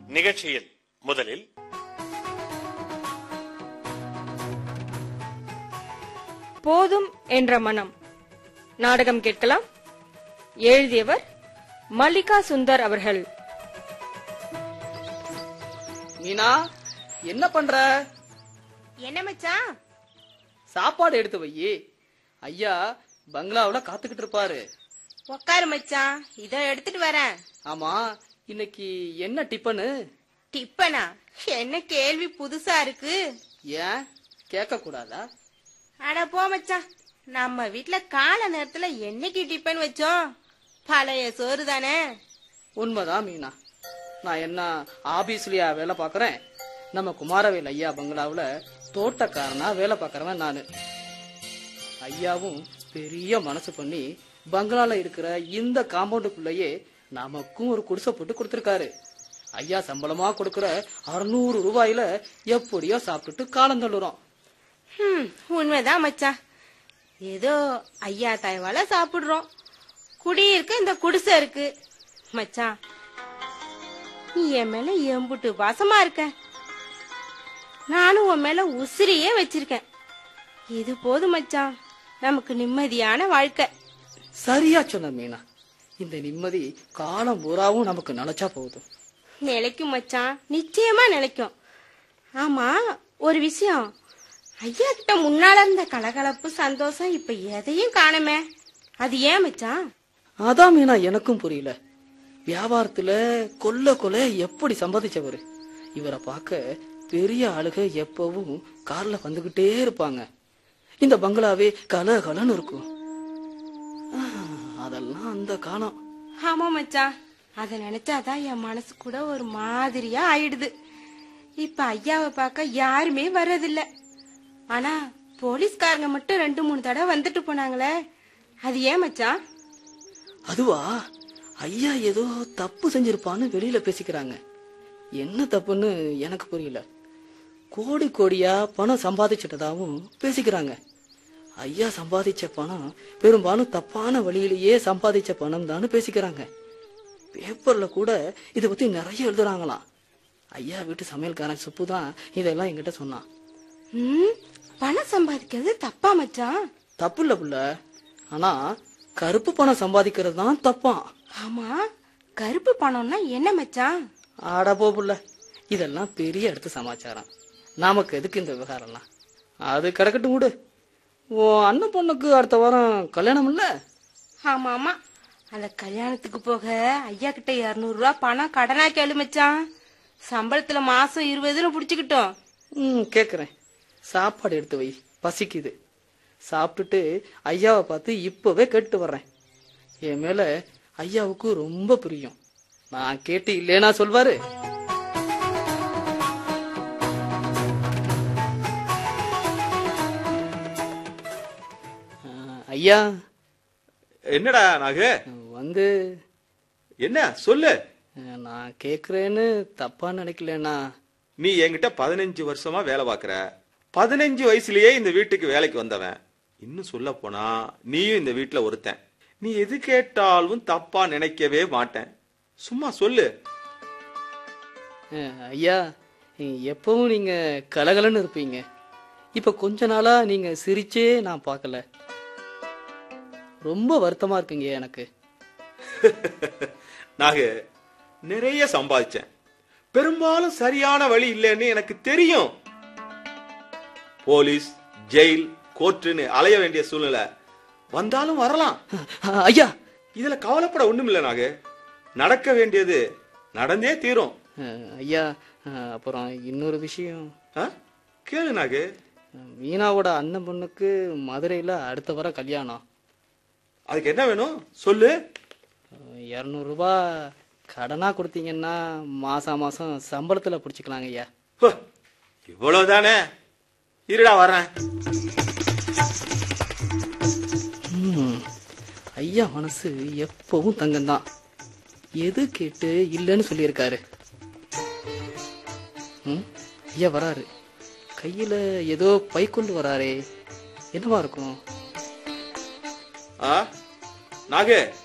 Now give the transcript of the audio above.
நிகழ்ச்சியில் முதலில் போதும் என்ற மனம் நாடகம் கேட்கலாம் எழுதியவர் மல்லிகா சுந்தர் அவர்கள் மீனா என்ன பண்ற என்ன மச்சான் சாப்பாடு எடுத்து வையி ஐயா பங்களாவுல காத்துக்கிட்டு இருப்பாரு உக்காரு மச்சான் இதோ எடுத்துட்டு வரேன் ஆமா இன்னைக்கு என்ன டிப்பனு டிப்பனா என்ன கேள்வி புதுசா இருக்கு ஏன் கேட்க கூடாதா அட போ மச்சான் நம்ம வீட்ல கால நேரத்துல என்னைக்கு டிப்பன் வச்சோம் பழைய சோறு தானே உண்மைதான் மீனா நான் என்ன ஆபீஸ்லயா வேலை பாக்குறேன் நம்ம குமாரவேல் ஐயா பங்களாவுல தோட்டக்காரனா வேலை பாக்குறவன் நானு ஐயாவும் பெரிய மனசு பண்ணி பங்களால இருக்கிற இந்த காம்பவுண்டுக்குள்ளேயே நமக்கும் ஒரு குடிசை போட்டு கொடுத்திருக்காரு ஐயா சம்பளமா கொடுக்கிற அறுநூறு ரூபாயில எப்படியோ சாப்பிட்டுட்டு காலம் தள்ளுறோம் ஹம், உண்மைதான் மச்சான் ஏதோ ஐயா தாய்வால சாப்பிடுறோம் குடியிருக்க இந்த குடிசை இருக்கு மச்சான் நீ என் மேல எம்புட்டு பாசமா இருக்க நானும் உன் மேல உசிரியே வச்சிருக்கேன் இது போதும் மச்சான் நமக்கு நிம்மதியான வாழ்க்கை சரியா சொன்ன மீனா இந்த நிம்மதி காலம் பூராவும் நமக்கு நினைச்சா போதும் நிலைக்கும் மச்சான் நிச்சயமா நிலைக்கும் ஆமா ஒரு விஷயம் ஐயா கிட்ட முன்னால இருந்த கலகலப்பு சந்தோஷம் இப்ப எதையும் காணுமே அது ஏன் மச்சான் அதான் மீனா எனக்கும் புரியல வியாபாரத்துல கொல்ல கொலை எப்படி சம்பாதிச்சவரு இவரை பார்க்க பெரிய ஆளுக எப்பவும் கார்ல வந்துகிட்டே இருப்பாங்க இந்த பங்களாவே கல கலன்னு இருக்கும் ஆ, அதெல்லாம் அந்த காலம் ஆமா மச்சான் அத நினைச்சாதான் என் மனசு கூட ஒரு மாதிரியா ஆயிடுது இப்ப ஐயாவை பார்க்க யாருமே வர்றதில்ல ஆனா போலீஸ்காரங்க மட்டும் ரெண்டு மூணு தடவை வந்துட்டு போனாங்களே அது ஏன் மச்சான் அதுவா ஐயா ஏதோ தப்பு செஞ்சிருப்பான்னு வெளியில பேசிக்கிறாங்க என்ன தப்புன்னு எனக்கு புரியல கோடி கோடியா பணம் சம்பாதிச்சிட்டதாவும் பேசிக்கிறாங்க ஐயா சம்பாதிச்ச பணம் பெரும்பாலும் தப்பான வழியிலேயே சம்பாதிச்ச பணம் தான் பேசிக்கிறாங்க பேப்பர்ல கூட இதை பத்தி நிறைய எழுதுறாங்களாம் ஐயா வீட்டு சமையல்காரன் சுப்பு தான் இதெல்லாம் என்கிட்ட சொன்னான் ம், பணம் சம்பாதிக்கிறது தப்பா மச்சான் தப்பு இல்ல புள்ள ஆனா கருப்பு பணம் சம்பாதிக்கிறது தான் தப்பான் ஆமா கருப்பு பணம்னா என்ன மச்சான் ஆடா போ புள்ள இதெல்லாம் பெரிய இடத்து சமாச்சாரம் நமக்கு எதுக்கு இந்த விவகாரம்லாம் அது கிடக்கட்டும் விடு உன் அண்ணன் பொண்ணுக்கு அடுத்த வாரம் கல்யாணம் இல்ல ஆமா ஆமா அந்த கல்யாணத்துக்கு போக ஐயா கிட்ட இருநூறு ரூபா பணம் கடனா கேளு மச்சான் சம்பளத்துல மாசம் இருபதுன்னு புடிச்சுக்கிட்டோம் ம் கேக்குறேன் சாப்பாடு எடுத்து வை பசிக்குது சாப்பிட்டுட்டு ஐயாவை பார்த்து இப்பவே கேட்டு வர்றேன் என் மேல ஐயாவுக்கு ரொம்ப பிரியம் நான் கேட்டு இல்லேனா சொல்வாரு ஆ, ஐயா என்னடா நாகு வந்து என்ன சொல்லு அஹ், நான் கேக்குறேன்னு தப்பா நினைக்கலண்ணா நீ என்கிட்ட பதினஞ்சு வருஷமா வேலை பார்க்கற பதினஞ்சு வயசுலயே இந்த வீட்டுக்கு வேலைக்கு வந்தவன் இன்னும் சொல்ல போனா நீயும் இந்த வீட்டுல ஒருத்தன் நீ எது கேட்டாலும் தப்பா நினைக்கவே மாட்டேன் சும்மா சொல்லு அஹ், ஐயா நீ- எப்பவும் நீங்க கலகலன்னு இருப்பீங்க இப்ப கொஞ்ச நாளா நீங்க சிரிச்சே நான் பார்க்கல ரொம்ப வருத்தமா இருக்குங்க எனக்கு நாகு நிறைய சம்பாதிச்சேன் பெரும்பாலும் சரியான வழி இல்லைன்னு எனக்கு தெரியும் போலீஸ் ஜெயில் கோர்ட்டுன்னு அலைய வேண்டிய சூழ்நிலை வந்தாலும் வரலாம் அஹ், ஐயா இதுல கவலைப்பட ஒண்ணும் இல்ல நாகு நடக்க வேண்டியது நடந்தே தீரும் அஹ், ஐயா அஹ், அப்புறம் இன்னொரு விஷயம் ஆ? கேளு நாகு அஹ், மீனாவோட அண்ணன் பொண்ணுக்கு மதுரையில அடுத்த வாரம் கல்யாணம் அதுக்கு என்ன வேணும் சொல்லு இரநூறு ரூபாய் கடனா கொடுத்தீங்கன்னா மாசம் மாசம் சம்பளத்துல பிடிச்சிக்கலாங்க ஐயா ஹோ, இவ்வளவுதானே இருடா வர்றேன் ம், ஐயா மனசு எப்பவும் தங்கம்தான் எது கேட்டு இல்லைன்னு சொல்லியிருக்காரு ம், ஐயா வராரு கையில ஏதோ பை கொண்டு வராரே என்னவா இருக்கும் ஆ நாகு